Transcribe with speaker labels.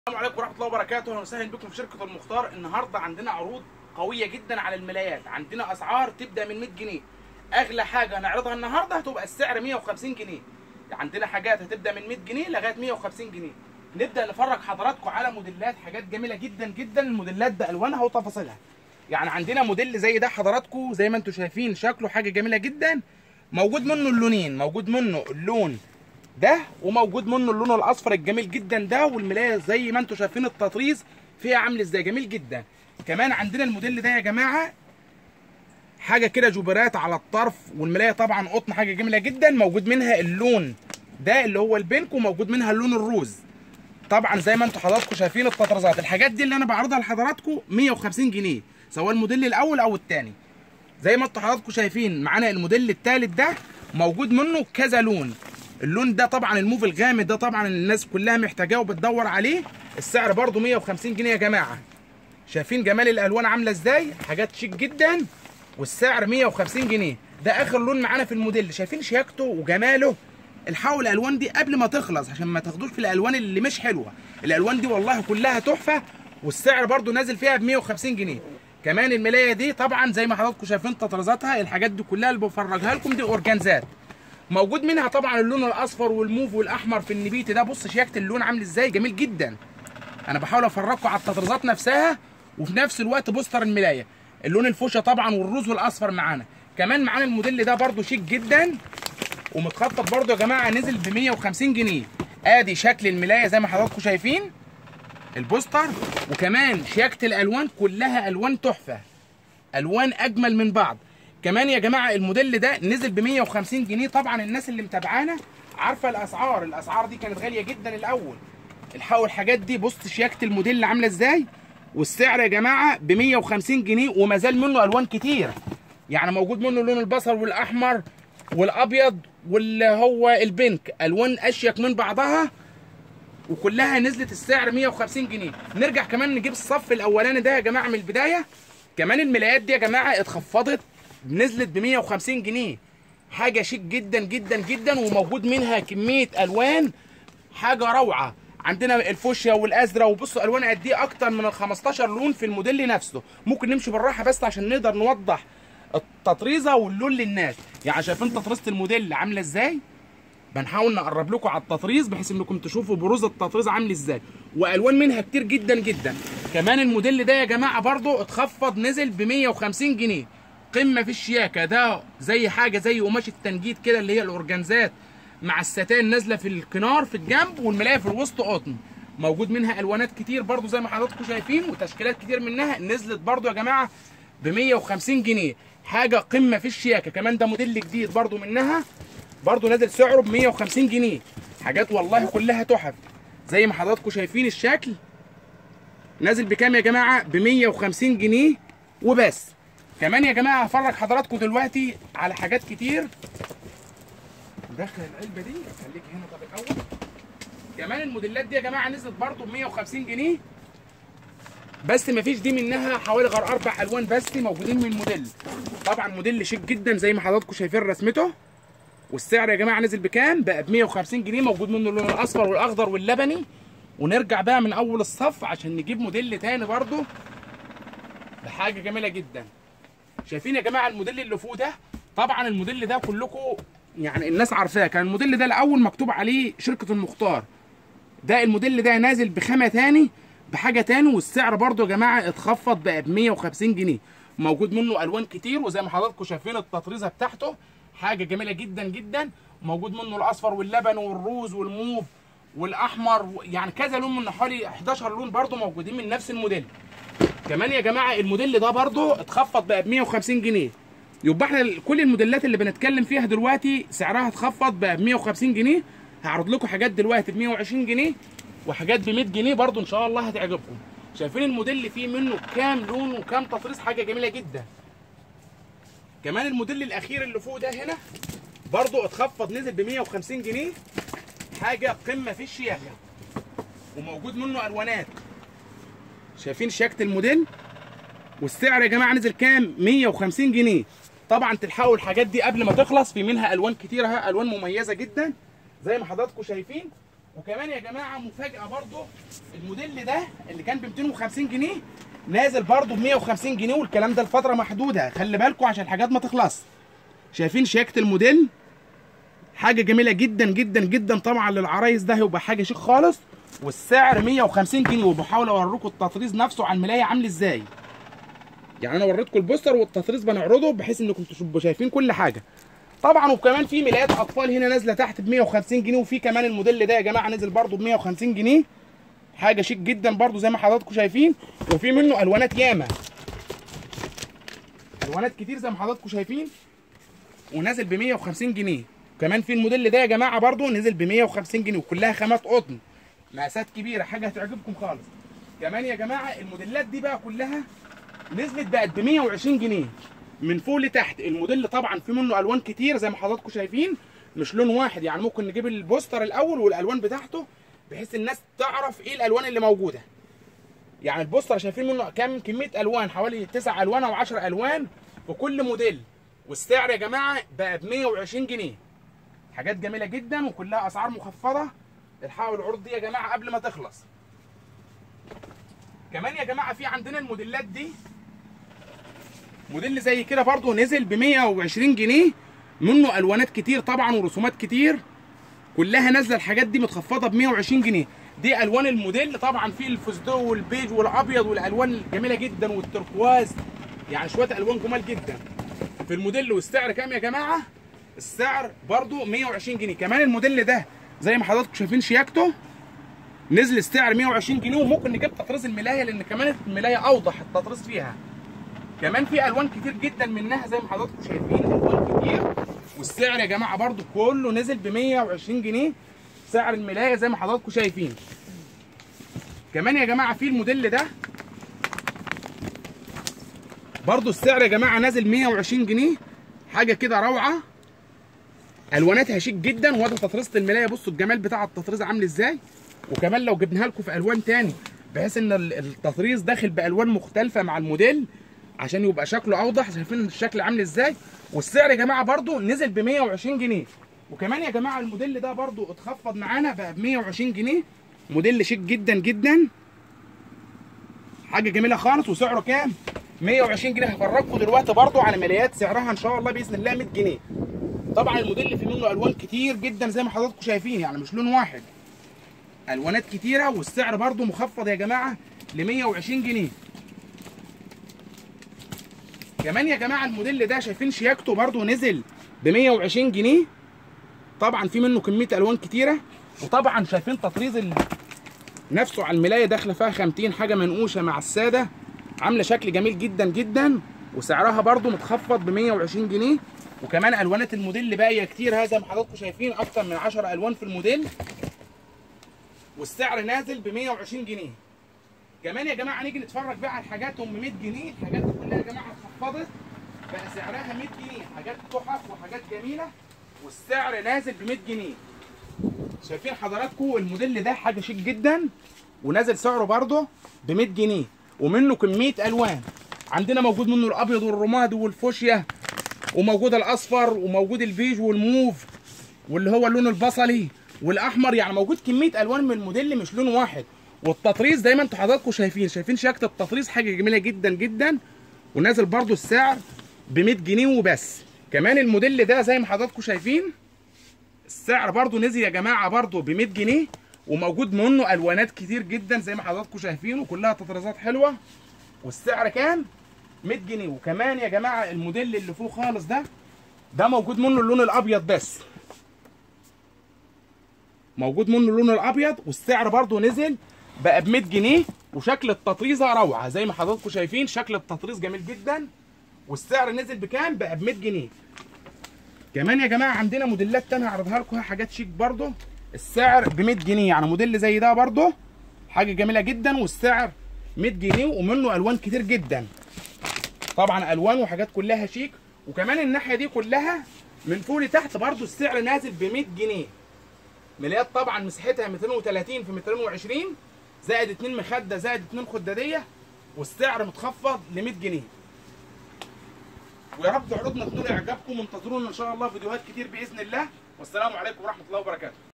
Speaker 1: السلام عليكم ورحمه الله وبركاته اهلا وسهلا بكم في شركه المختار النهارده عندنا عروض قويه جدا على الملايات عندنا اسعار تبدا من 100 جنيه اغلى حاجه هنعرضها النهارده هتبقى السعر 150 جنيه عندنا حاجات هتبدا من 100 جنيه لغايه 150 جنيه نبدا نفرج حضراتكم على موديلات حاجات جميله جدا جدا الموديلات بالوانها وتفاصيلها يعني عندنا موديل زي ده حضراتكم زي ما انتم شايفين شكله حاجه جميله جدا موجود منه اللونين موجود منه اللون ده وموجود منه اللون الاصفر الجميل جدا ده والملايه زي ما انتم شايفين التطريز فيها عامل ازاي جميل جدا كمان عندنا الموديل ده يا جماعه حاجه كده جوبرات على الطرف والملايه طبعا قطن حاجه جميله جدا موجود منها اللون ده اللي هو البينك وموجود منها اللون الروز طبعا زي ما انتم حضراتكم شايفين التطريزات الحاجات دي اللي انا بعرضها لحضراتكم 150 جنيه سواء الموديل الاول او الثاني زي ما انتم حضراتكم شايفين معانا الموديل الثالث ده موجود منه كذا لون اللون ده طبعا الموف الغامق ده طبعا الناس كلها محتاجاه وبتدور عليه السعر برده 150 جنيه يا جماعه شايفين جمال الالوان عامله ازاي حاجات شيك جدا والسعر 150 جنيه ده اخر لون معانا في الموديل شايفين شياكته وجماله الحقوا الالوان دي قبل ما تخلص عشان ما تاخدوش في الالوان اللي مش حلوه الالوان دي والله كلها تحفه والسعر برده نازل فيها ب 150 جنيه كمان الملايه دي طبعا زي ما حضراتكم شايفين تطريزاتها الحاجات دي كلها اللي بفرجها لكم دي اورجانزات موجود منها طبعا اللون الاصفر والموف والاحمر في النبيتي ده بص شياكه اللون عامل ازاي جميل جدا انا بحاول افرجكم على التطريزات نفسها وفي نفس الوقت بوستر الملايه اللون الفوشيا طبعا والروز والاصفر معانا كمان معانا الموديل ده برده شيك جدا ومتخطط برده يا جماعه نزل ب 150 جنيه ادي شكل الملايه زي ما حضراتكم شايفين البوستر وكمان شياكه الالوان كلها الوان تحفه الوان اجمل من بعض كمان يا جماعه الموديل ده نزل ب 150 جنيه طبعا الناس اللي متابعانا عارفه الاسعار الاسعار دي كانت غاليه جدا الاول الحقوا الحاجات دي بص شياكه الموديل عامله ازاي والسعر يا جماعه ب 150 جنيه وما زال منه الوان كتير يعني موجود منه لون البصل والاحمر والابيض واللي هو البينك الوان اشيك من بعضها وكلها نزلت السعر 150 جنيه نرجع كمان نجيب الصف الاولاني ده يا جماعه من البدايه كمان الملايات دي يا جماعه اتخفضت نزلت ب 150 جنيه حاجه شيك جدا جدا جدا وموجود منها كميه الوان حاجه روعه عندنا الفوشيا والازرق وبصوا الوان قد ايه اكتر من ال 15 لون في الموديل نفسه ممكن نمشي بالراحه بس عشان نقدر نوضح التطريزه واللون للناس يعني شايفين تطريزه الموديل عامله ازاي بنحاول نقرب لكم على التطريز بحيث انكم تشوفوا بروز التطريز عامل ازاي والوان منها كتير جدا جدا كمان الموديل ده يا جماعه برضو اتخفض نزل ب 150 جنيه قمه في الشياكه ده زي حاجه زي قماش التنجيد كده اللي هي الاورجانزات مع الستان نازله في الكنار في الجنب والملايه في الوسط قطن موجود منها الوانات كتير برضو زي ما حضراتكم شايفين وتشكيلات كتير منها نزلت برضو يا جماعه ب 150 جنيه حاجه قمه في الشياكه كمان ده موديل جديد برضو منها برضو نازل سعره ب 150 جنيه حاجات والله كلها تحف زي ما حضراتكم شايفين الشكل نازل بكام يا جماعه ب 150 جنيه وبس كمان يا جماعه هفرج حضراتكم دلوقتي على حاجات كتير دخل العلبه دي خليك هنا طب الاول كمان الموديلات دي يا جماعه نزلت برضو ب 150 جنيه بس مفيش دي منها حوالي غير اربع الوان بس موجودين من الموديل طبعا موديل شيك جدا زي ما حضراتكم شايفين رسمته والسعر يا جماعه نزل بكام بقى ب 150 جنيه موجود منه اللون الاصفر والاخضر واللبني ونرجع بقى من اول الصف عشان نجيب موديل تاني برضو بحاجه جميله جدا شايفين يا جماعه الموديل اللي فوق ده طبعا الموديل ده كلكم يعني الناس عارفاه كان الموديل ده الاول مكتوب عليه شركه المختار ده الموديل ده نازل بخامه تاني بحاجه تاني والسعر برضو يا جماعه اتخفض بقى ب 150 جنيه موجود منه الوان كتير وزي ما حضراتكم شايفين التطريزه بتاعته حاجه جميله جدا جدا موجود منه الاصفر واللبن والروز والموف والاحمر يعني كذا لون من حوالي 11 لون برضو موجودين من نفس الموديل كمان يا جماعه الموديل ده برضو اتخفض بقى ب 150 جنيه يبقى احنا كل الموديلات اللي بنتكلم فيها دلوقتي سعرها اتخفض بقى ب 150 جنيه هعرض لكم حاجات دلوقتي ب 120 جنيه وحاجات ب 100 جنيه برضو ان شاء الله هتعجبكم شايفين الموديل اللي فيه منه كام لون وكام تطريز حاجه جميله جدا كمان الموديل الاخير اللي فوق ده هنا برضو اتخفض نزل ب 150 جنيه حاجه قمه في الشياكه وموجود منه الوانات شايفين شياكه الموديل والسعر يا جماعه نزل كام 150 جنيه طبعا تلحقوا الحاجات دي قبل ما تخلص في منها الوان كتيره الوان مميزه جدا زي ما حضراتكم شايفين وكمان يا جماعه مفاجاه برضو الموديل ده اللي كان ب 250 جنيه نازل برضو ب 150 جنيه والكلام ده لفتره محدوده خلي بالكم عشان الحاجات ما تخلص شايفين شياكه الموديل حاجه جميله جدا جدا جدا طبعا للعرايس ده هيبقى حاجه شيك خالص والسعر 150 جنيه وبحاول اوريكم التطريز نفسه على الملايه عامل ازاي يعني انا وريتكم البوستر والتطريز بنعرضه بحيث انكم تبقوا شايفين كل حاجه طبعا وكمان في ملايات اطفال هنا نازله تحت ب 150 جنيه وفي كمان الموديل ده يا جماعه نزل برده ب 150 جنيه حاجه شيك جدا برده زي ما حضراتكم شايفين وفي منه الوانات ياما الوانات كتير زي ما حضراتكم شايفين ونازل ب 150 جنيه كمان في الموديل ده يا جماعه برده نزل ب 150 جنيه وكلها خامات قطن مقاسات كبيره حاجه هتعجبكم خالص كمان يا جماعه الموديلات دي بقى كلها نزلت بقت ب 120 جنيه من فوق لتحت الموديل طبعا في منه الوان كتير زي ما حضراتكم شايفين مش لون واحد يعني ممكن نجيب البوستر الاول والالوان بتاعته بحيث الناس تعرف ايه الالوان اللي موجوده يعني البوستر شايفين منه كام كميه الوان حوالي 9 الوان او 10 الوان في كل موديل والسعر يا جماعه بقى ب 120 جنيه حاجات جميله جدا وكلها اسعار مخفضه الحقوا العروض دي يا جماعه قبل ما تخلص كمان يا جماعه في عندنا الموديلات دي موديل زي كده برضو نزل ب 120 جنيه منه الوانات كتير طبعا ورسومات كتير كلها نازله الحاجات دي متخفضه ب 120 جنيه دي الوان الموديل طبعا في الفستق والبيج والابيض والالوان الجميله جدا والتركواز يعني شويه الوان جمال جدا في الموديل والسعر كام يا جماعه السعر برضو 120 جنيه كمان الموديل ده زي ما حضراتكم شايفين شياكته نزل السعر 120 جنيه وممكن نجيب تطريز الملايه لان كمان الملايه اوضح التطريز فيها كمان في الوان كتير جدا منها زي ما حضراتكم شايفين الوان كتير والسعر يا جماعه برضو كله نزل ب 120 جنيه سعر الملايه زي ما حضراتكم شايفين كمان يا جماعه في الموديل ده برضو السعر يا جماعه نازل 120 جنيه حاجه كده روعه الواناتها شيك جدا وده تطريزه الملايه بصوا الجمال بتاع التطريز عامل ازاي وكمان لو جبناها لكم في الوان تاني بحيث ان التطريز داخل بالوان مختلفه مع الموديل عشان يبقى شكله اوضح شايفين الشكل عامل ازاي والسعر يا جماعه برضو نزل ب 120 جنيه وكمان يا جماعه الموديل ده برضو اتخفض معانا بقى ب 120 جنيه موديل شيك جدا جدا حاجه جميله خالص وسعره كام 120 جنيه هفرجكم دلوقتي برضو على ملايات سعرها ان شاء الله باذن الله 100 جنيه طبعا الموديل فيه منه الوان كتير جدا زي ما حضراتكم شايفين يعني مش لون واحد الوانات كتيره والسعر برضو مخفض يا جماعه ل 120 جنيه كمان يا جماعه الموديل ده شايفين شياكته برضو نزل ب 120 جنيه طبعا في منه كميه الوان كتيره وطبعا شايفين تطريز ال... نفسه على الملايه داخله فيها خامتين حاجه منقوشه مع الساده عامله شكل جميل جدا جدا وسعرها برضو متخفض ب 120 جنيه وكمان الوانات الموديل باقيه كتير زي ما حضراتكم شايفين اكتر من 10 الوان في الموديل والسعر نازل ب 120 جنيه كمان يا جماعه نيجي نتفرج بقى على الحاجات ام 100 جنيه الحاجات دي كلها يا جماعه اتخفضت بقى سعرها 100 جنيه حاجات تحف وحاجات جميله والسعر نازل ب 100 جنيه شايفين حضراتكم الموديل ده حاجه شيك جدا ونازل سعره برضه ب 100 جنيه ومنه كميه الوان عندنا موجود منه الابيض والرمادي والفوشيا وموجود الاصفر وموجود البيج والموف واللي هو اللون البصلي والاحمر يعني موجود كميه الوان من الموديل مش لون واحد والتطريز زي ما انتم حضراتكم شايفين شايفين شياكه التطريز حاجه جميله جدا جدا ونازل برضو السعر ب 100 جنيه وبس كمان الموديل ده زي ما حضراتكم شايفين السعر برضو نزل يا جماعه برضو ب 100 جنيه وموجود منه الوانات كتير جدا زي ما حضراتكم شايفين وكلها تطريزات حلوه والسعر كام 100 جنيه وكمان يا جماعه الموديل اللي فوق خالص ده ده موجود منه اللون الابيض بس موجود منه اللون الابيض والسعر برضو نزل بقى ب 100 جنيه وشكل التطريزه روعه زي ما حضراتكم شايفين شكل التطريز جميل جدا والسعر نزل بكام بقى ب 100 جنيه كمان يا جماعه عندنا موديلات تانية هعرضها لكم حاجات شيك برضو السعر ب 100 جنيه يعني موديل زي ده برضو حاجه جميله جدا والسعر 100 جنيه ومنه الوان كتير جدا طبعا الوان وحاجات كلها شيك وكمان الناحيه دي كلها من فوق لتحت برضو السعر نازل ب 100 جنيه ملايات طبعا مساحتها 230 في 220 زائد 2 مخده زائد 2 خداديه والسعر متخفض ل 100 جنيه ويا رب عروضنا تنول اعجابكم وانتظرونا ان شاء الله فيديوهات كتير باذن الله والسلام عليكم ورحمه الله وبركاته